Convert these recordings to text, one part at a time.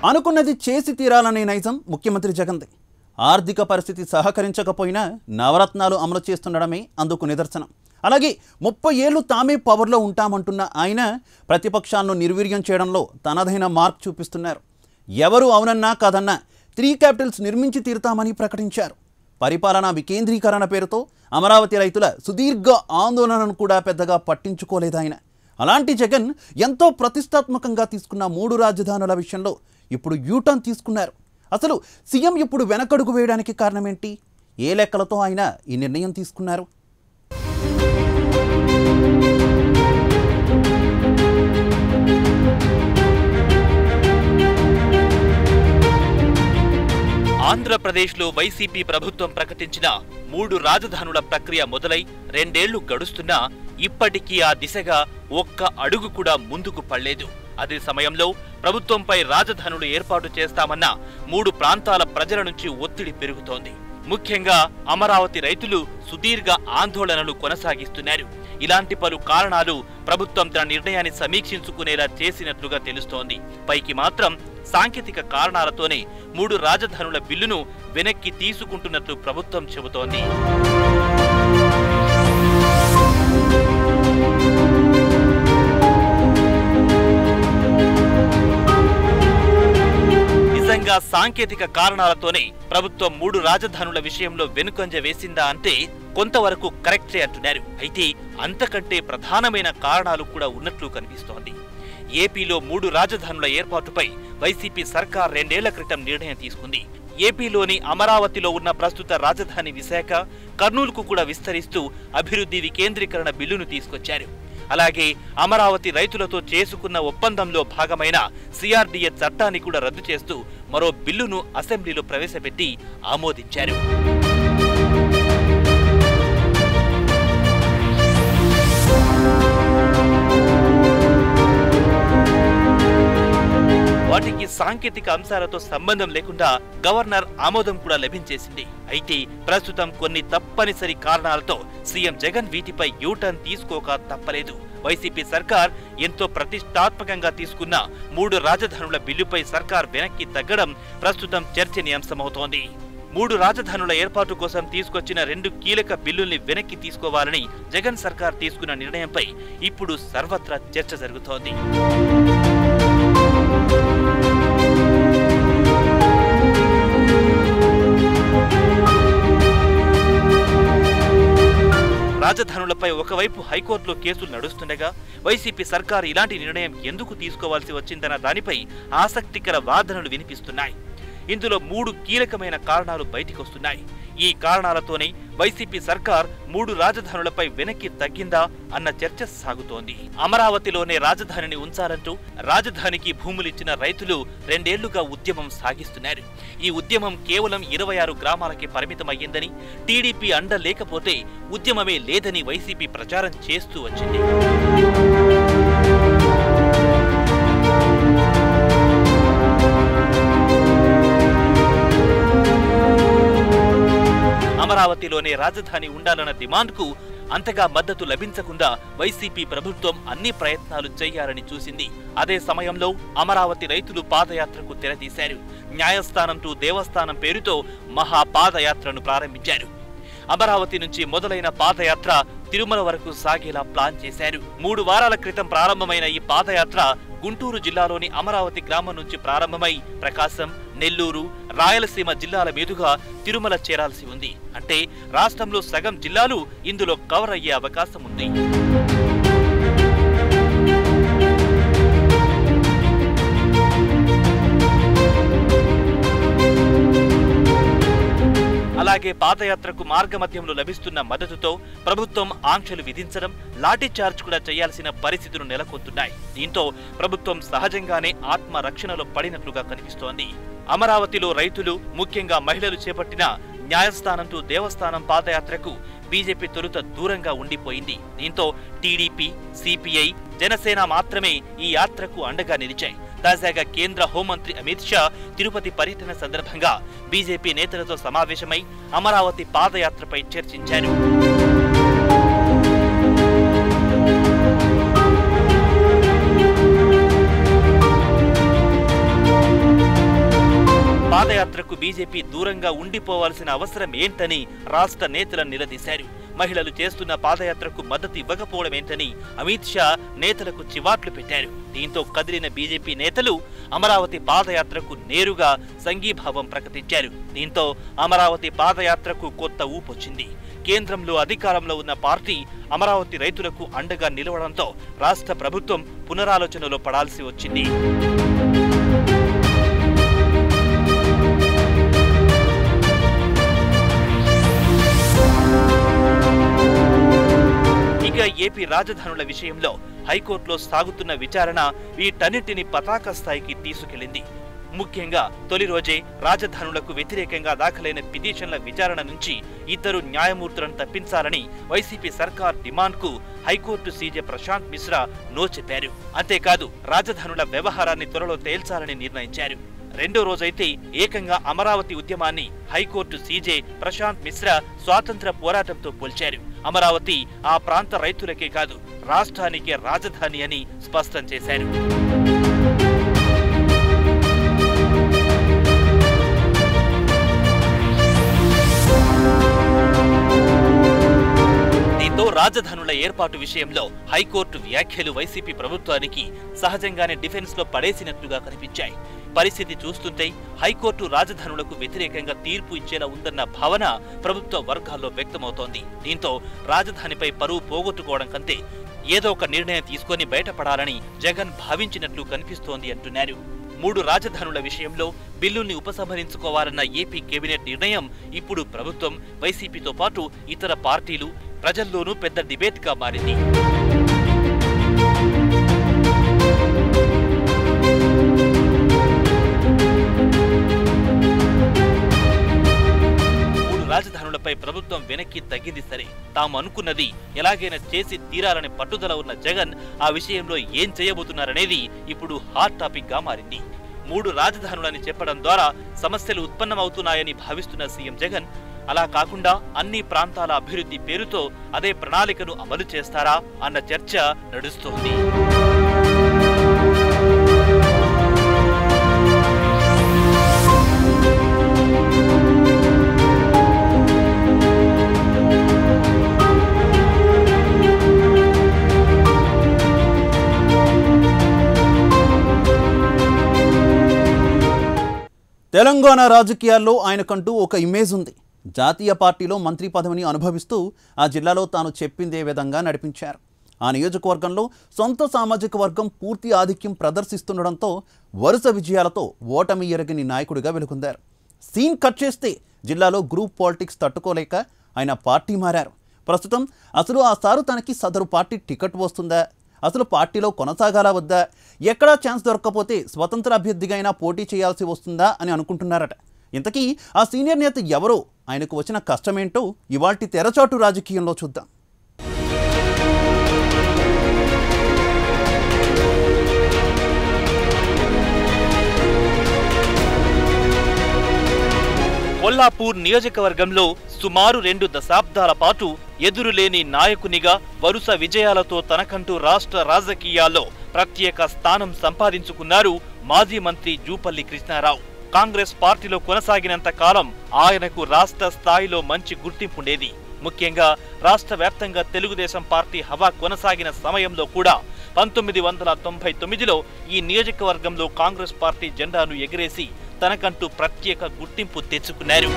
అనుకున్నది చేసి తీరాలనే నైజం ముఖ్యమంత్రి జగన్ది ఆర్థిక పరిస్థితి సహకరించకపోయినా నవరత్నాలు అమలు చేస్తుండడమే అందుకు నిదర్శనం అలాగే ముప్పై ఏళ్ళు తామే పవర్లో ఉంటామంటున్న ఆయన ప్రతిపక్షాలను నిర్వీర్యం చేయడంలో తనదైన మార్క్ చూపిస్తున్నారు ఎవరు అవునన్నా కాదన్నా త్రీ క్యాపిటల్స్ నిర్మించి తీరుతామని ప్రకటించారు పరిపాలనా వికేంద్రీకరణ పేరుతో అమరావతి రైతుల సుదీర్ఘ ఆందోళనను కూడా పెద్దగా పట్టించుకోలేదు ఆయన అలాంటి జగన్ ఎంతో ప్రతిష్టాత్మకంగా తీసుకున్న మూడు రాజధానుల విషయంలో ఇప్పుడు యూటర్న్ తీసుకున్నారు అసలు సీఎం ఇప్పుడు వెనకడుగు వేయడానికి కారణమేంటి ఏ లెక్కలతో ఆయన ఈ నిర్ణయం తీసుకున్నారు ఆంధ్రప్రదేశ్లో వైసీపీ ప్రభుత్వం ప్రకటించిన మూడు రాజధానుల ప్రక్రియ మొదలై రెండేళ్లు గడుస్తున్నా ఇప్పటికీ ఆ దిశగా ఒక్క అడుగు కూడా ముందుకు పడలేదు అదే సమయంలో ప్రభుత్వంపై రాజధానులు ఏర్పాటు చేస్తామన్న మూడు ప్రాంతాల ప్రజల నుంచి ఒత్తిడి పెరుగుతోంది ముఖ్యంగా అమరావతి రైతులు సుదీర్ఘ ఆందోళనలు కొనసాగిస్తున్నారు ఇలాంటి పలు కారణాలు ప్రభుత్వం తన నిర్ణయాన్ని సమీక్షించుకునేలా చేసినట్లుగా తెలుస్తోంది పైకి మాత్రం సాంకేతిక కారణాలతోనే మూడు రాజధానుల బిల్లును వెనక్కి తీసుకుంటున్నట్లు ప్రభుత్వం చెబుతోంది నిజంగా సాంకేతిక కారణాలతోనే ప్రభుత్వం మూడు రాజధానుల విషయంలో వెనుకంజ వేసిందా అంటే కొంతవరకు కరెక్టే అంటున్నారు అయితే అంతకంటే ప్రధానమైన కారణాలు కూడా ఉన్నట్లు కనిపిస్తోంది ఏపీలో మూడు రాజధానుల ఏర్పాటుపై వైసీపీ సర్కార్ రెండేళ్ల క్రితం నిర్ణయం తీసుకుంది ఏపీలోని అమరావతిలో ఉన్న ప్రస్తుత రాజధాని విశాఖ కర్నూలుకు కూడా విస్తరిస్తూ అభివృద్ధి వికేంద్రీకరణ బిల్లును తీసుకొచ్చారు అలాగే అమరావతి రైతులతో చేసుకున్న ఒప్పందంలో భాగమైన సిఆర్డీఏ చట్టాన్ని కూడా రద్దు చేస్తూ మరో బిల్లును అసెంబ్లీలో ప్రవేశపెట్టి ఆమోదించారు వాటికి సాంకేతిక అంశాలతో సంబంధం లేకుండా గవర్నర్ ఆమోదం కూడా లభించేసింది అయితే ప్రస్తుతం కొన్ని తప్పనిసరి కారణాలతో సీఎం జగన్ వీటిపై యూటర్న్ తీసుకోక తప్పలేదు వైసీపీ సర్కార్ ఎంతో ప్రతిష్టాత్మకంగా తీసుకున్న మూడు రాజధానుల బిల్లుపై సర్కార్ వెనక్కి తగ్గడం ప్రస్తుతం చర్చనీయాంశమవుతోంది మూడు రాజధానుల ఏర్పాటు కోసం తీసుకొచ్చిన రెండు కీలక బిల్లుల్ని వెనక్కి తీసుకోవాలని జగన్ సర్కార్ తీసుకున్న నిర్ణయంపై ఇప్పుడు సర్వత్రా చర్చ జరుగుతోంది రాజధానులపై ఒకవైపు హైకోర్టులో కేసులు నడుస్తుండగా వైసీపీ సర్కార్ ఇలాంటి నిర్ణయం ఎందుకు తీసుకోవాల్సి వచ్చిందన్న దానిపై ఆసక్తికర వాదనలు వినిపిస్తున్నాయి ఇందులో మూడు కీలకమైన కారణాలు బయటికొస్తున్నాయి ఈ కారణాలతోనే వైసీపీ సర్కార్ మూడు రాజధానులపై వెనక్కి తగ్గిందా అన్న చర్చ సాగుతోంది అమరావతిలోనే రాజధానిని ఉంచాలంటూ రాజధానికి భూములిచ్చిన రైతులు రెండేళ్లుగా ఉద్యమం సాగిస్తున్నారు ఈ ఉద్యమం కేవలం ఇరవై ఆరు గ్రామాలకి పరిమితమయ్యిందని టీడీపీ అండ లేకపోతే ఉద్యమమే లేదని వైసీపీ ప్రచారం చేస్తూ వచ్చింది అమరావతిలోనే రాజధాని ఉండాలన్న డిమాండ్కు అంతగా మద్దతు లభించకుండా వైసీపీ ప్రభుత్వం అన్ని ప్రయత్నాలు చేయాలని చూసింది అదే సమయంలో అమరావతి రైతులు పాదయాత్రకు తెరతీశారు న్యాయస్థానం టు దేవస్థానం పేరుతో మహా పాదయాత్రను ప్రారంభించారు అమరావతి నుంచి మొదలైన పాదయాత్ర తిరుమల వరకు సాగేలా ప్లాన్ చేశారు మూడు వారాల క్రితం ప్రారంభమైన ఈ పాదయాత్ర గుంటూరు జిల్లాలోని అమరావతి గ్రామం నుంచి ప్రారంభమై ప్రకాశం నెల్లూరు రాయలసీమ జిల్లాల మీదుగా తిరుమల చేరాల్సి ఉంది అంటే రాష్ట్రంలో సగం జిల్లాలు ఇందులో కవర్ అయ్యే అవకాశం ఉంది అలాగే పాదయాత్రకు మార్గమధ్యంలో లభిస్తున్న మద్దతుతో ప్రభుత్వం ఆంక్షలు విధించడం లాఠీ చార్జ్ కూడా చేయాల్సిన పరిస్థితులు నెలకొంటున్నాయి దీంతో ప్రభుత్వం సహజంగానే ఆత్మ రక్షణలో పడినట్లుగా కనిపిస్తోంది అమరావతిలో రైతులు ముఖ్యంగా మహిళలు చేపట్టిన న్యాయస్థానం టు దేవస్థానం పాదయాత్రకు బీజేపీ తొలుత దూరంగా ఉండిపోయింది దీంతో టీడీపీ సిపిఐ జనసేన మాత్రమే ఈ యాత్రకు అండగా నిలిచాయి తాజాగా కేంద్ర హోంమంత్రి అమిత్ షా తిరుపతి పర్యటన సందర్భంగా బీజేపీ నేతలతో సమావేశమై అమరావతి పాదయాత్రపై చర్చించారు పాదయాత్రకు బీజేపీ దూరంగా ఉండిపోవాల్సిన అవసరం ఏంటని రాష్ట్ర నేతలను నిలదీశారు మహిళలు చేస్తున్న పాదయాత్రకు మద్దతు ఇవ్వకపోవడం ఏంటని అమిత్ షా నేతలకు చివాట్లు పెట్టారు దీంతో కదిలిన బీజేపీ నేతలు అమరావతి పాదయాత్రకు నేరుగా సంఘీభావం ప్రకటించారు దీంతో అమరావతి పాదయాత్రకు కొత్త ఊపొచ్చింది కేంద్రంలో అధికారంలో ఉన్న పార్టీ అమరావతి రైతులకు అండగా నిలవడంతో రాష్ట్ర ప్రభుత్వం పునరాలోచనలో పడాల్సి వచ్చింది ఇక ఏపీ రాజధానుల విషయంలో హైకోర్టులో సాగుతున్న విచారణ వీటన్నిటిని పతాక స్థాయికి తీసుకెళ్లింది ముఖ్యంగా తొలి రోజే రాజధానులకు వ్యతిరేకంగా దాఖలైన పిటిషన్ల విచారణ నుంచి ఇద్దరు న్యాయమూర్తులను తప్పించాలని వైసీపీ సర్కార్ డిమాండ్కు high court CJ Prashant Mishra no చెప్పారు అంతేకాదు రాజధానుల వ్యవహారాన్ని త్వరలో తేల్చాలని నిర్ణయించారు రెండో రోజైతే ఏకంగా అమరావతి ఉద్యమాన్ని హైకోర్టు సీజే ప్రశాంత్ మిశ్రా స్వాతంత్ర పోరాటంతో పోల్చారు అమరావతి ఆ ప్రాంత రైతులకే కాదు రాష్ట్రానికే రాజధాని అని స్పష్టం చేశారు దీంతో రాజధానుల ఏర్పాటు విషయంలో హైకోర్టు వ్యాఖ్యలు వైసీపీ ప్రభుత్వానికి సహజంగానే డిఫెన్స్ లో పడేసినట్లుగా కనిపించాయి పరిస్థితి చూస్తుంటే హైకోర్టు రాజధానులకు వ్యతిరేకంగా తీర్పు ఇచ్చేలా ఉందన్న భావన ప్రభుత్వ వర్గాల్లో వ్యక్తమవుతోంది దీంతో రాజధానిపై పరువు పోగొట్టుకోవడం కంటే ఏదో ఒక నిర్ణయం తీసుకొని బయటపడాలని జగన్ భావించినట్లు కనిపిస్తోంది అంటున్నారు మూడు రాజధానుల విషయంలో బిల్లుల్ని ఉపసంహరించుకోవాలన్న ఏపీ కేబినెట్ నిర్ణయం ఇప్పుడు ప్రభుత్వం వైసీపీతో పాటు ఇతర పార్టీలు ప్రజల్లోనూ పెద్ద డిబేట్గా మారింది మూడు రాజధానులపై ప్రభుత్వం వెనక్కి తగ్గింది సరే తాము అనుకున్నది ఎలాగైనా చేసి తీరాలని పట్టుదల ఉన్న జగన్ ఆ విషయంలో ఏం చేయబోతున్నారనేది ఇప్పుడు హాట్ టాపిక్ గా మారింది మూడు రాజధానులని చెప్పడం ద్వారా సమస్యలు ఉత్పన్నమవుతున్నాయని భావిస్తున్న సీఎం జగన్ అలా కాకుండా అన్ని ప్రాంతాల అభివృద్ధి పేరుతో అదే ప్రణాళికను అమలు చేస్తారా అన్న చర్చ నడుస్తోంది తెలంగాణ రాజకీయాల్లో ఆయనకంటూ ఒక ఇమేజ్ ఉంది జాతీయ పార్టీలో మంత్రి పదవిని అనుభవిస్తూ ఆ జిల్లాలో తాను చెప్పిందే విధంగా నడిపించారు ఆ నియోజకవర్గంలో సొంత సామాజిక వర్గం పూర్తి ఆధిక్యం ప్రదర్శిస్తుండడంతో వరుస విజయాలతో ఓటమి ఎరగని నాయకుడిగా వెలుగొందారు సీన్ కట్ చేస్తే జిల్లాలో గ్రూప్ పాలిటిక్స్ తట్టుకోలేక ఆయన పార్టీ మారారు ప్రస్తుతం అసలు ఆ సారు తనకి సదరు పార్టీ టికెట్ వస్తుందా అసలు పార్టీలో కొనసాగాలా వద్దా ఎక్కడా ఛాన్స్ దొరక్కపోతే స్వతంత్ర అభ్యర్థిగా అయినా పోటీ చేయాల్సి వస్తుందా అని అనుకుంటున్నారట ఇంతకీ ఆ సీనియర్ నేత ఎవరో ఆయనకు వచ్చిన కష్టమేంటో ఇవాల్టి తెరచాటు రాజకీయంలో చూద్దాం కొల్లాపూర్ నియోజకవర్గంలో సుమారు రెండు దశాబ్దాల పాటు ఎదురులేని నాయకునిగా వరుస విజయాలతో తనకంటూ రాష్ట్ర రాజకీయాల్లో ప్రత్యేక స్థానం సంపాదించుకున్నారు మాజీ మంత్రి జూపల్లి కృష్ణారావు కాంగ్రెస్ పార్టీలో కొనసాగినంత కాలం ఆయనకు రాష్ట్ర స్థాయిలో మంచి గుర్తింపుండేది ముఖ్యంగా రాష్ట్ర వ్యాప్తంగా తెలుగుదేశం పార్టీ హవా కొనసాగిన సమయంలో కూడా పంతొమ్మిది వందల తొంభై తొమ్మిదిలో ఈ నియోజకవర్గంలో కాంగ్రెస్ పార్టీ జెండాను ఎగిరేసి తనకంటూ ప్రత్యేక గుర్తింపు తెచ్చుకున్నారు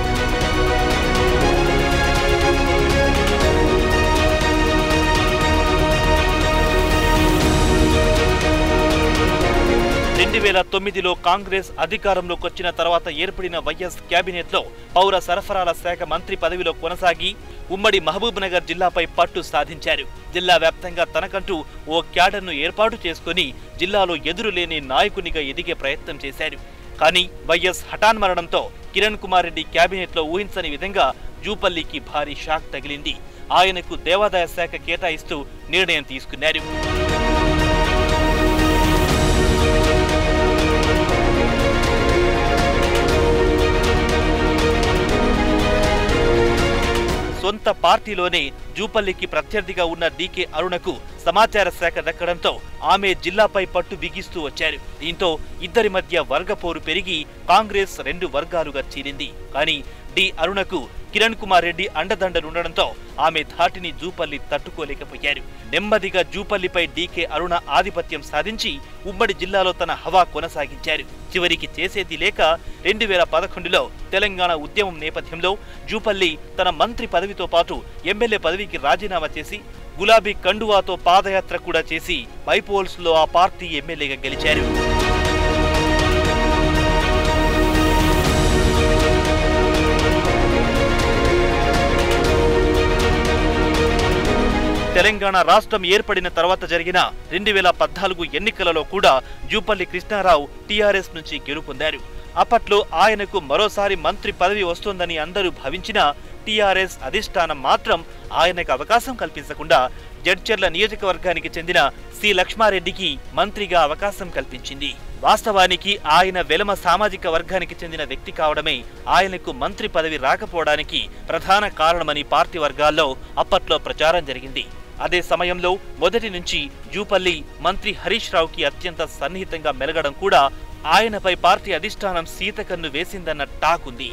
రెండు వేల తొమ్మిదిలో కాంగ్రెస్ అధికారంలోకి వచ్చిన తర్వాత ఏర్పడిన వైఎస్ కేబినెట్ లో పౌర సరఫరాల శాఖ మంత్రి పదవిలో కొనసాగి ఉమ్మడి మహబూబ్ నగర్ జిల్లాపై పట్టు సాధించారు జిల్లా వ్యాప్తంగా తనకంటూ ఓ క్యాడర్ను ఏర్పాటు చేసుకుని జిల్లాలో ఎదురులేని నాయకునిగా ఎదిగే ప్రయత్నం చేశారు కానీ వైఎస్ హఠాన్మరణంతో కిరణ్ కుమార్ రెడ్డి కేబినెట్ లో ఊహించని విధంగా జూపల్లికి భారీ షాక్ తగిలింది ఆయనకు దేవాదాయ శాఖ కేటాయిస్తూ నిర్ణయం తీసుకున్నారు సొంత పార్టీలోనే జూపల్లికి ప్రత్యర్థిగా ఉన్న డీకే అరుణకు సమాచార శాఖ దక్కడంతో ఆమె జిల్లాపై పట్టు బిగిస్తూ వచ్చారు దీంతో ఇద్దరి మధ్య వర్గపోరు పెరిగి కాంగ్రెస్ రెండు వర్గాలుగా చీలింది కానీ డి అరుణకు కిరణ్ కుమార్ రెడ్డి అండదండలుండడంతో ఆమె ధాటిని జూపల్లి తట్టుకోలేకపోయారు నెమ్మదిగా జూపల్లిపై డీకే అరుణ ఆధిపత్యం సాధించి ఉమ్మడి జిల్లాలో తన హవా కొనసాగించారు చివరికి చేసేది లేక రెండు వేల పదకొండులో తెలంగాణ ఉద్యమం నేపథ్యంలో జూపల్లి తన మంత్రి పదవితో పాటు ఎమ్మెల్యే పదవికి రాజీనామా చేసి గులాబీ కండువాతో పాదయాత్ర కూడా చేసి బైపోల్స్ లో ఆ పార్టీ ఎమ్మెల్యేగా గెలిచారు తెలంగాణ రాష్ట్రం ఏర్పడిన తర్వాత జరిగిన రెండు వేల పద్నాలుగు ఎన్నికలలో కూడా జూపల్లి కృష్ణారావు టీఆర్ఎస్ నుంచి గెలుపొందారు అప్పట్లో ఆయనకు మరోసారి మంత్రి పదవి వస్తుందని అందరూ భావించినా టీఆర్ఎస్ అధిష్టానం మాత్రం ఆయనకు అవకాశం కల్పించకుండా జడ్చర్ల నియోజకవర్గానికి చెందిన సి లక్ష్మారెడ్డికి మంత్రిగా అవకాశం కల్పించింది వాస్తవానికి ఆయన వెలమ సామాజిక వర్గానికి చెందిన వ్యక్తి కావడమే ఆయనకు మంత్రి పదవి రాకపోవడానికి ప్రధాన కారణమని పార్టీ వర్గాల్లో అప్పట్లో ప్రచారం జరిగింది అదే సమయంలో మొదటి నుంచి జూపల్లి మంత్రి హరీష్ రావుకి అత్యంత సన్నిహితంగా మెలగడం కూడా ఆయనపై పార్టీ అధిష్టానం సీతకన్ను వేసిందన్న టాక్ ఉంది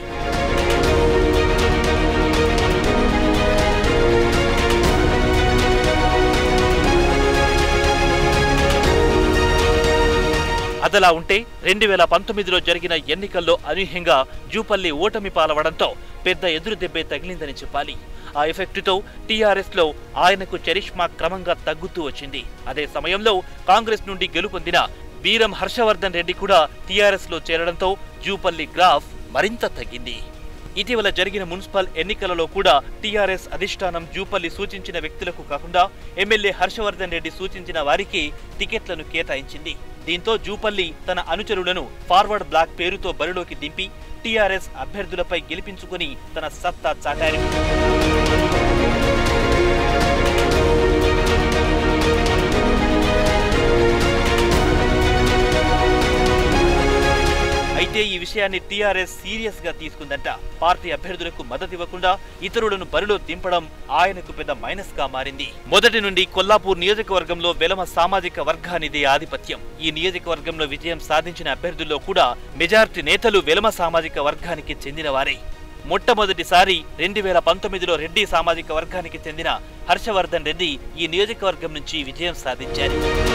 అదలా ఉంటే రెండు వేల పంతొమ్మిదిలో జరిగిన ఎన్నికల్లో అనూహ్యంగా జూపల్లి ఓటమి పాలవడంతో పెద్ద ఎదురు దెబ్బే తగిలిందని చెప్పాలి ఆ ఎఫెక్టుతో టీఆర్ఎస్ లో ఆయనకు చరిష్మా క్రమంగా తగ్గుతూ వచ్చింది అదే సమయంలో కాంగ్రెస్ నుండి గెలుపొందిన వీరం హర్షవర్ధన్ రెడ్డి కూడా టీఆర్ఎస్ లో చేరడంతో జూపల్లి గ్రాఫ్ మరింత తగ్గింది ఇటీవల జరిగిన మున్సిపల్ ఎన్నికలలో కూడా టీఆర్ఎస్ అధిష్టానం జూపల్లి సూచించిన వ్యక్తులకు కాకుండా ఎమ్మెల్యే హర్షవర్ధన్ రెడ్డి సూచించిన వారికి టికెట్లను కేటాయించింది దీంతో జూపల్లి తన అనుచరులను ఫార్వర్డ్ బ్లాక్ పేరుతో బరిలోకి దింపి టీఆర్ఎస్ అభ్యర్థులపై గెలిపించుకుని తన సత్తా చాటారు అయితే ఈ విషయాన్ని టీఆర్ఎస్ సీరియస్ గా తీసుకుందంట పార్టీ అభ్యర్థులకు మద్దతు ఇవ్వకుండా ఇతరులను బరిలో దింపడం ఆయనకు పెద్ద మైనస్ గా మారింది మొదటి నుండి కొల్లాపూర్ నియోజకవర్గంలో వెలమ సామాజిక వర్గానిదే ఆధిపత్యం ఈ నియోజకవర్గంలో విజయం సాధించిన అభ్యర్థుల్లో కూడా మెజార్టీ నేతలు వెలమ సామాజిక వర్గానికి చెందినవారే మొట్టమొదటిసారి రెండు వేల పంతొమ్మిదిలో రెడ్డి సామాజిక వర్గానికి చెందిన హర్షవర్ధన్ రెడ్డి ఈ నియోజకవర్గం నుంచి విజయం సాధించారు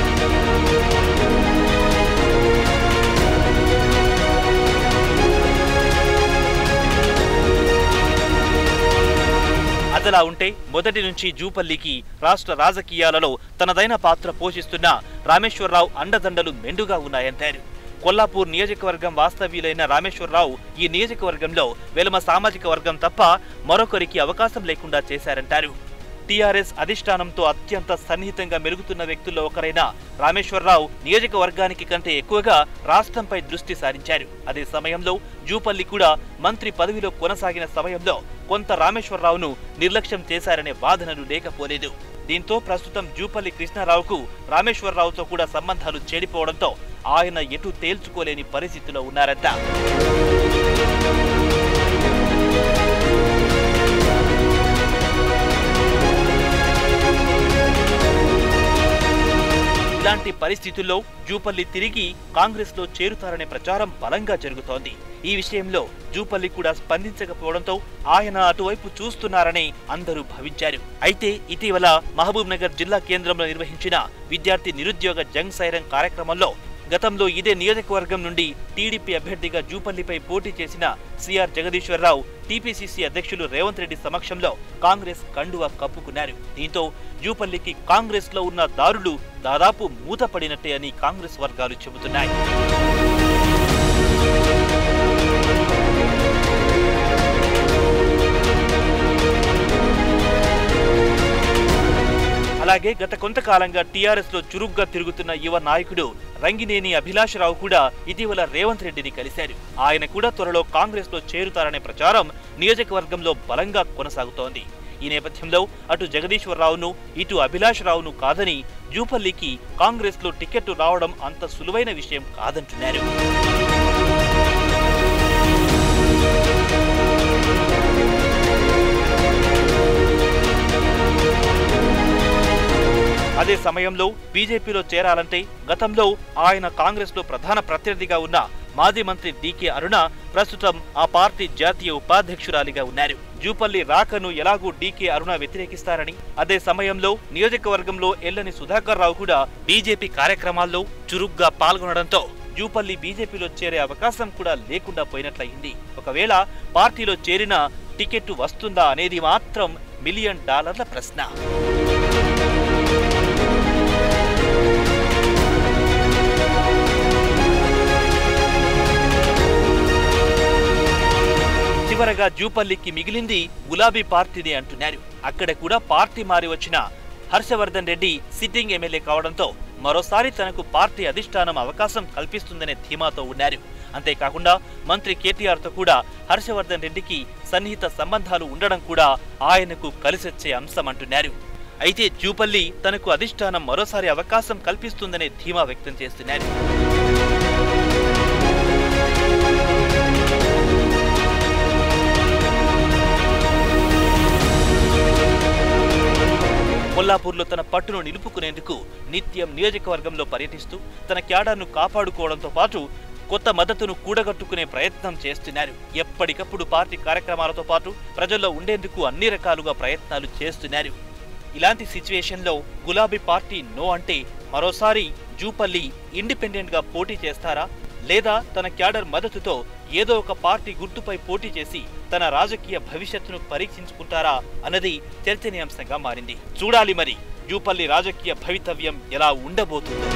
అదలా ఉంటే మొదటి నుంచి జూపల్లికి రాష్ట్ర రాజకీయాలలో తనదైన పాత్ర పోషిస్తున్న రామేశ్వరరావు అండదండలు మెండుగా ఉన్నాయంటారు కొల్లాపూర్ నియోజకవర్గం వాస్తవ్యులైన రామేశ్వరరావు ఈ నియోజకవర్గంలో వెలమ సామాజిక వర్గం తప్ప మరొకరికి అవకాశం లేకుండా చేశారంటారు టీఆర్ఎస్ అధిష్టానంతో అత్యంత సన్నిహితంగా మెలుగుతున్న వ్యక్తుల్లో ఒకరైన రామేశ్వరరావు నియోజకవర్గానికి కంటే ఎక్కువగా రాష్ట్రంపై దృష్టి సారించారు అదే సమయంలో జూపల్లి కూడా మంత్రి పదవిలో కొనసాగిన సమయంలో కొంత రామేశ్వరరావును నిర్లక్ష్యం చేశారనే వాదనలు లేకపోలేదు దీంతో ప్రస్తుతం జూపల్లి కృష్ణారావుకు రామేశ్వరరావుతో కూడా సంబంధాలు చెడిపోవడంతో ఆయన ఎటు తేల్చుకోలేని పరిస్థితిలో ఉన్నారంట ఇలాంటి పరిస్థితుల్లో జూపల్లి తిరిగి కాంగ్రెస్ లో చేరుతారనే ప్రచారం బలంగా జరుగుతోంది ఈ విషయంలో జూపల్లి కూడా స్పందించకపోవడంతో ఆయన అటువైపు చూస్తున్నారని అందరూ భావించారు అయితే ఇటీవల మహబూబ్ నగర్ జిల్లా కేంద్రంలో నిర్వహించిన విద్యార్థి నిరుద్యోగ జంగ్ సైరం కార్యక్రమంలో గతంలో ఇదే నియోజకవర్గం నుండి టీడీపీ అభ్యర్థిగా జూపల్లిపై పోటీ చేసిన సిఆర్ జగదీశ్వరరావు టీపీసీసీ అధ్యక్షులు రేవంత్ రెడ్డి సమక్షంలో కాంగ్రెస్ కండువా కప్పుకున్నారు దీంతో జూపల్లికి కాంగ్రెస్ లో ఉన్న దారులు దాదాపు మూతపడినట్టే అని కాంగ్రెస్ వర్గాలు చెబుతున్నాయి అలాగే గత కొంతకాలంగా టీఆర్ఎస్ లో చురుగ్గా తిరుగుతున్న యువ నాయకుడు రంగినేని అభిలాషరావు కూడా ఇటీవల రేవంత్ రెడ్డిని కలిశారు ఆయన కూడా త్వరలో కాంగ్రెస్ లో చేరుతారనే ప్రచారం నియోజకవర్గంలో బలంగా కొనసాగుతోంది ఈ నేపథ్యంలో అటు జగదీశ్వరరావును ఇటు అభిలాష్ రావును కాదని జూపల్లికి కాంగ్రెస్ లో టికెట్ రావడం అంత సులువైన విషయం కాదంటున్నారు అదే సమయంలో బీజేపీలో చేరాలంటే గతంలో ఆయన కాంగ్రెస్లో ప్రధాన ప్రత్యర్థిగా ఉన్న మాజీ మంత్రి డీకే అరుణ ప్రస్తుతం ఆ పార్టీ జాతీయ ఉపాధ్యక్షురాలిగా ఉన్నారు జూపల్లి రాకను ఎలాగూ డీకే అరుణ వ్యతిరేకిస్తారని అదే సమయంలో నియోజకవర్గంలో ఎల్లని సుధాకర్ రావు కూడా బీజేపీ కార్యక్రమాల్లో చురుగ్గా పాల్గొనడంతో జూపల్లి బీజేపీలో చేరే అవకాశం కూడా లేకుండా పోయినట్లయింది ఒకవేళ పార్టీలో చేరిన టికెట్ వస్తుందా అనేది మాత్రం మిలియన్ డాలర్ల ప్రశ్న చివరగా జూపల్లికి మిగిలింది గులాబీ పార్టీని అంటున్నారు అక్కడ కూడా పార్టీ మారి వచ్చిన హర్షవర్ధన్ రెడ్డి సిట్టింగ్ ఎమ్మెల్యే కావడంతో మరోసారి తనకు పార్టీ అధిష్టానం అవకాశం కల్పిస్తుందనే ధీమాతో ఉన్నారు అంతేకాకుండా మంత్రి కేటీఆర్ తో కూడా హర్షవర్ధన్ రెడ్డికి సన్నిహిత సంబంధాలు ఉండడం కూడా ఆయనకు కలిసొచ్చే అంశం అంటున్నారు అయితే జూపల్లి తనకు అధిష్టానం మరోసారి అవకాశం కల్పిస్తుందనే ధీమా వ్యక్తం చేస్తున్నారు కొల్లాపూర్లో తన పట్టును నిలుపుకునేందుకు నిత్యం నియోజకవర్గంలో పర్యటిస్తూ తన క్యాడర్ను కాపాడుకోవడంతో పాటు కొత్త మద్దతును కూడగట్టుకునే ప్రయత్నం చేస్తున్నారు ఎప్పటికప్పుడు పార్టీ కార్యక్రమాలతో పాటు ప్రజల్లో ఉండేందుకు అన్ని రకాలుగా ప్రయత్నాలు చేస్తున్నారు ఇలాంటి సిచ్యువేషన్లో గులాబీ పార్టీ నో అంటే మరోసారి జూపల్లి ఇండిపెండెంట్ గా పోటీ చేస్తారా లేదా తన క్యాడర్ మద్దతుతో ఏదో ఒక పార్టీ గుర్తుపై పోటీ చేసి తన రాజకీయ భవిష్యత్తును పరీక్షించుకుంటారా అన్నది చర్చనీయాంశంగా మారింది చూడాలి మరి జూపల్లి రాజకీయ భవితవ్యం ఎలా ఉండబోతుందో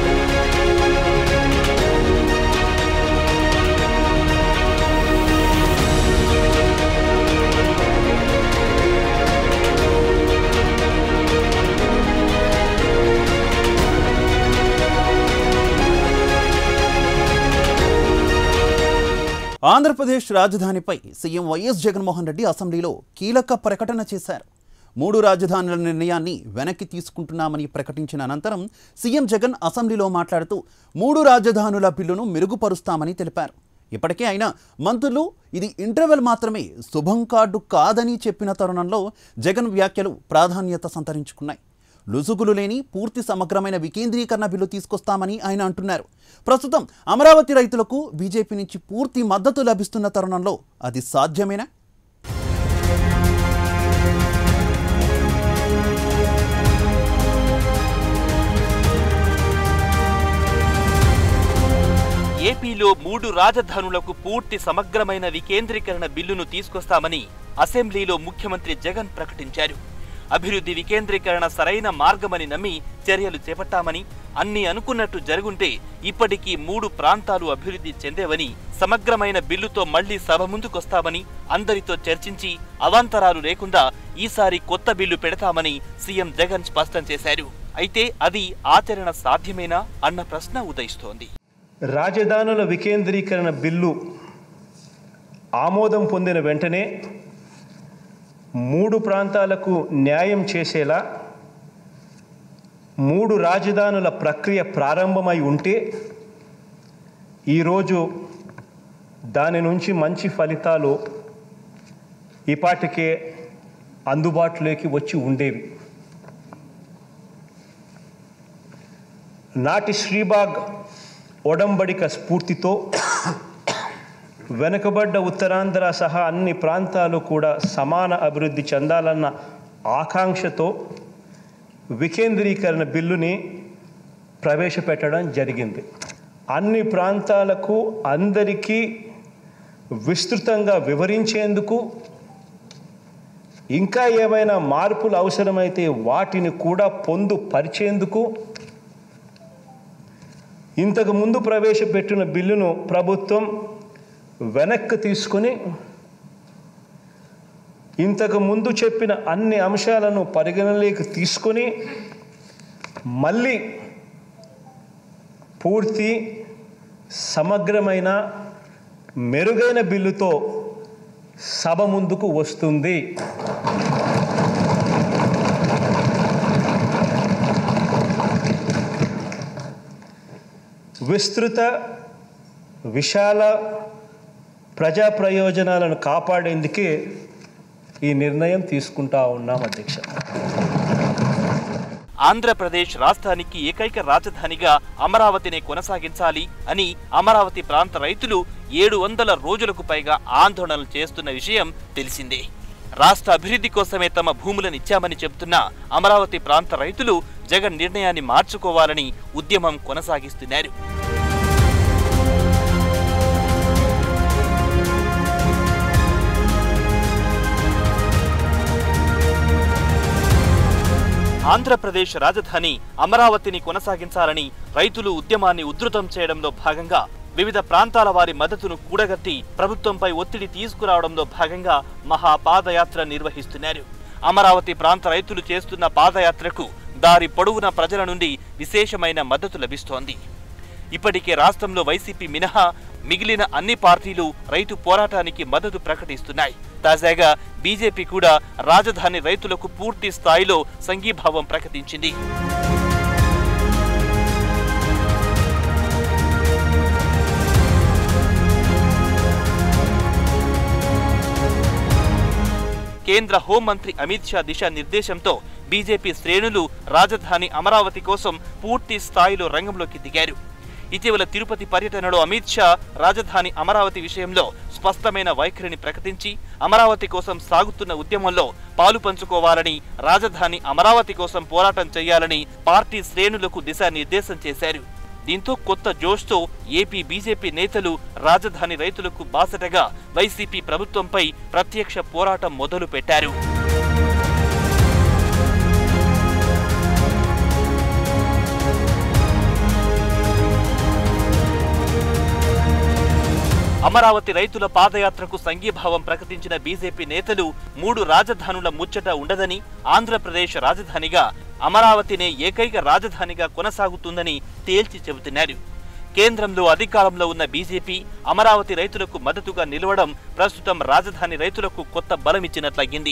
ఆంధ్రప్రదేశ్ రాజధానిపై సీఎం వైఎస్ జగన్మోహన్ రెడ్డి అసెంబ్లీలో కీలక ప్రకటన చేశారు మూడు రాజధానుల నిర్ణయాన్ని వెనక్కి తీసుకుంటున్నామని ప్రకటించిన అనంతరం సీఎం జగన్ అసెంబ్లీలో మాట్లాడుతూ మూడు రాజధానుల బిల్లును మెరుగుపరుస్తామని తెలిపారు ఇప్పటికే ఆయన మంత్రులు ఇది ఇంటర్వెల్ మాత్రమే శుభం కార్డు కాదని చెప్పిన తరుణంలో జగన్ వ్యాఖ్యలు ప్రాధాన్యత సంతరించుకున్నాయి లుసుగులు లేని పూర్తి సమగ్రమైన వికేంద్రీకరణ బిల్లు తీసుకొస్తామని ఆయన అంటున్నారు ప్రస్తుతం అమరావతి రైతులకు బీజేపీ నుంచి పూర్తి మద్దతు లభిస్తున్న తరుణంలో అది సాధ్యమేనా ఏపీలో మూడు రాజధానులకు పూర్తి సమగ్రమైన వికేంద్రీకరణ బిల్లును తీసుకొస్తామని అసెంబ్లీలో ముఖ్యమంత్రి జగన్ ప్రకటించారు అభివృద్ధి వికేంద్రీకరణ సరైన మార్గమని నమ్మి చర్యలు చేపట్టామని అన్ని అనుకున్నట్టు జరుగుంటే ఇప్పటికీ మూడు ప్రాంతాలు అభివృద్ధి చెందేవని సమగ్రమైన బిల్లుతో మళ్లీ సభ ముందుకొస్తామని అందరితో చర్చించి అవాంతరాలు లేకుండా ఈసారి కొత్త బిల్లు పెడతామని సీఎం జగన్ స్పష్టం చేశారు అయితే అది ఆచరణ సాధ్యమేనా అన్న ప్రశ్న ఉదయిస్తోంది రాజధానుల వికేంద్రీకరణ బిల్లు ఆమోదం పొందిన వెంటనే మూడు ప్రాంతాలకు న్యాయం చేసేలా మూడు రాజధానుల ప్రక్రియ ప్రారంభమై ఉంటే ఈరోజు దాని నుంచి మంచి ఫలితాలు ఈపాటికే అందుబాటులోకి వచ్చి ఉండేవి నాటి శ్రీబాగ్ ఒడంబడిక స్ఫూర్తితో వెనుకబడ్డ ఉత్తరాంధ్ర సహా అన్ని ప్రాంతాలు కూడా సమాన అభివృద్ధి చెందాలన్న ఆకాంక్షతో వికేంద్రీకరణ బిల్లుని ప్రవేశపెట్టడం జరిగింది అన్ని ప్రాంతాలకు అందరికీ విస్తృతంగా వివరించేందుకు ఇంకా ఏమైనా మార్పులు అవసరమైతే వాటిని కూడా పొందుపరిచేందుకు ఇంతకు ముందు ప్రవేశపెట్టిన బిల్లును ప్రభుత్వం వెనక్కి తీసుకుని ఇంతకు ముందు చెప్పిన అన్ని అంశాలను పరిగణలోకి తీసుకొని మళ్ళీ పూర్తి సమగ్రమైన మెరుగైన బిల్లుతో సభ ముందుకు వస్తుంది విస్తృత విశాల ప్రజా ప్రయోజనాలను కాపాడేందుకే ఈ నిర్ణయం తీసుకుంటా ఉన్నాం అధ్యక్ష ఆంధ్రప్రదేశ్ రాష్ట్రానికి ఏకైక రాజధానిగా అమరావతిని కొనసాగించాలి అని అమరావతి ప్రాంత రైతులు ఏడు వందల రోజులకు పైగా ఆందోళనలు చేస్తున్న విషయం తెలిసిందే రాష్ట్ర అభివృద్ధి కోసమే తమ భూములను ఇచ్చామని చెబుతున్న అమరావతి ప్రాంత రైతులు జగన్ నిర్ణయాన్ని మార్చుకోవాలని ఉద్యమం కొనసాగిస్తున్నారు ఆంధ్రప్రదేశ్ రాజధాని అమరావతిని కొనసాగించాలని రైతులు ఉద్యమాన్ని ఉధృతం చేయడంలో భాగంగా వివిధ ప్రాంతాల వారి మద్దతును కూడగట్టి ప్రభుత్వంపై ఒత్తిడి తీసుకురావడంలో భాగంగా మహా పాదయాత్ర నిర్వహిస్తున్నారు అమరావతి ప్రాంత రైతులు చేస్తున్న పాదయాత్రకు దారి పొడవున ప్రజల నుండి విశేషమైన మద్దతు లభిస్తోంది ఇప్పటికే రాష్ట్రంలో వైసీపీ మినహా మిగిలిన అన్ని పార్టీలు రైతు పోరాటానికి మద్దతు ప్రకటిస్తున్నాయి తాజాగా బీజేపీ కూడా రాజధాని రైతులకు పూర్తి స్థాయిలో సంఘీభావం ప్రకటించింది కేంద్ర హోంమంత్రి అమిత్ షా దిశానిర్దేశంతో బీజేపీ శ్రేణులు రాజధాని అమరావతి కోసం పూర్తి స్థాయిలో రంగంలోకి దిగారు ఇటీవల తిరుపతి పర్యటనలో అమిత్ షా రాజధాని అమరావతి విషయంలో స్పష్టమైన వైఖరిని ప్రకటించి అమరావతి కోసం సాగుతున్న ఉద్యమంలో పాలు పంచుకోవాలని రాజధాని అమరావతి కోసం పోరాటం చేయాలని పార్టీ శ్రేణులకు దిశానిర్దేశం చేశారు దీంతో కొత్త జోష్తో ఏపీ బీజేపీ నేతలు రాజధాని రైతులకు బాసటగా వైసీపీ ప్రభుత్వంపై ప్రత్యక్ష పోరాటం మొదలు పెట్టారు అమరావతి రైతుల పాదయాత్రకు సంఘీభావం ప్రకటించిన బీజేపీ నేతలు మూడు రాజధానుల ముచ్చట ఉండదని ఆంధ్రప్రదేశ్ రాజధానిగా అమరావతినే ఏకైక రాజధానిగా కొనసాగుతుందని తేల్చి చెబుతున్నారు కేంద్రంలో అధికారంలో ఉన్న బీజేపీ అమరావతి రైతులకు మద్దతుగా నిలవడం ప్రస్తుతం రాజధాని రైతులకు కొత్త బలమిచ్చినట్లయింది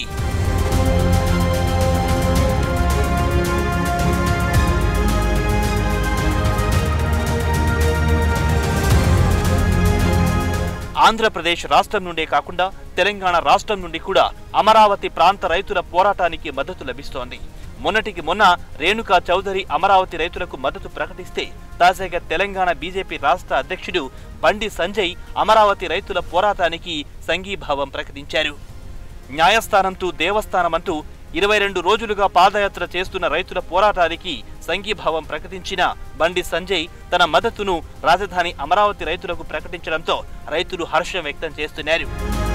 ఆంధ్రప్రదేశ్ రాష్ట్రం నుండే కాకుండా తెలంగాణ రాష్ట్రం నుండి కూడా అమరావతి ప్రాంత రైతుల పోరాటానికి మద్దతు లభిస్తోంది మొన్నటికి మొన్న రేణుకా చౌదరి అమరావతి రైతులకు మద్దతు ప్రకటిస్తే తాజాగా తెలంగాణ బీజేపీ రాష్ట్ర అధ్యక్షుడు బండి సంజయ్ అమరావతి రైతుల పోరాటానికి సంఘీభావం ప్రకటించారు న్యాయస్థానంతో దేవస్థానమంటూ ఇరవై రెండు రోజులుగా పాదయాత్ర చేస్తున్న రైతుల పోరాటానికి సంఘీభావం ప్రకటించిన బండి సంజయ్ తన మద్దతును రాజధాని అమరావతి రైతులకు ప్రకటించడంతో రైతులు హర్షం వ్యక్తం చేస్తున్నారు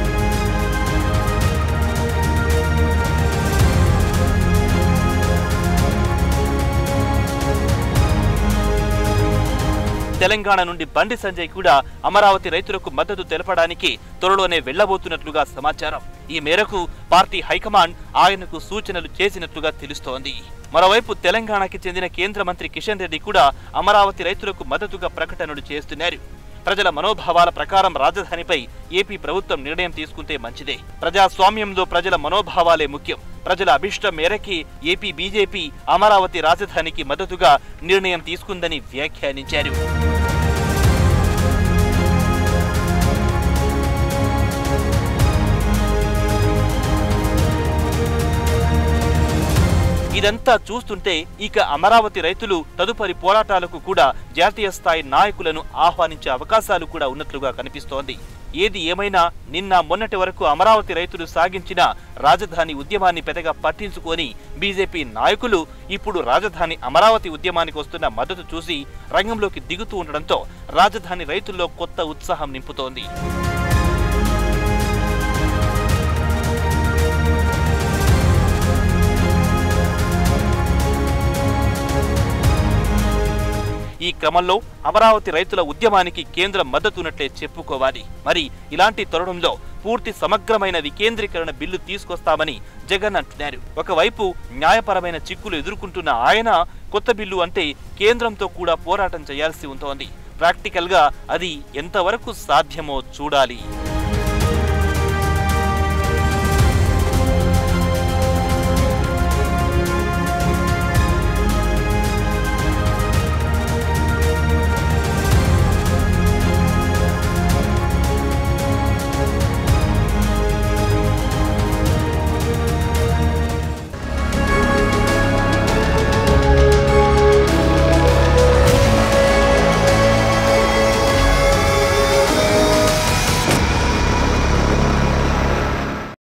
తెలంగాణ నుండి బండి సంజయ్ కూడా అమరావతి రైతులకు మద్దతు తెలపడానికి త్వరలోనే వెళ్లబోతున్నట్లుగా సమాచారం ఈ మేరకు పార్టీ హైకమాండ్ ఆయనకు సూచనలు చేసినట్లుగా తెలుస్తోంది మరోవైపు తెలంగాణకి చెందిన కేంద్ర మంత్రి కిషన్ రెడ్డి కూడా అమరావతి రైతులకు మద్దతుగా ప్రకటనలు చేస్తున్నారు ప్రజల మనోభావాల ప్రకారం రాజధానిపై ఏపీ ప్రభుత్వం నిర్ణయం తీసుకుంటే మంచిదే ప్రజాస్వామ్యంలో ప్రజల మనోభావాలే ముఖ్యం ప్రజల అభిష్టం మేరకి ఏపీ బీజేపీ అమరావతి రాజధానికి మద్దతుగా నిర్ణయం తీసుకుందని వ్యాఖ్యానించారు ఇదంతా చూస్తుంటే ఇక అమరావతి రైతులు తదుపరి పోరాటాలకు కూడా జాతీయ స్థాయి నాయకులను ఆహ్వానించే అవకాశాలు కూడా ఉన్నట్లుగా కనిపిస్తోంది ఏది ఏమైనా నిన్న మొన్నటి వరకు అమరావతి రైతులు సాగించిన రాజధాని ఉద్యమాన్ని పెద్దగా పట్టించుకొని బీజేపీ నాయకులు ఇప్పుడు రాజధాని అమరావతి ఉద్యమానికి వస్తున్న మద్దతు చూసి రంగంలోకి దిగుతూ ఉండడంతో రాజధాని రైతుల్లో కొత్త ఉత్సాహం నింపుతోంది ఈ క్రమంలో అమరావతి రైతుల ఉద్యమానికి కేంద్రం మద్దతున్నట్లే చెప్పుకోవాలి మరి ఇలాంటి తరుణంలో పూర్తి సమగ్రమైన వికేంద్రీకరణ బిల్లు తీసుకొస్తామని జగన్ అంటున్నారు ఒకవైపు న్యాయపరమైన చిక్కులు ఎదుర్కొంటున్న ఆయన కొత్త బిల్లు అంటే కేంద్రంతో కూడా పోరాటం చేయాల్సి ఉంటోంది ప్రాక్టికల్ గా అది ఎంతవరకు సాధ్యమో చూడాలి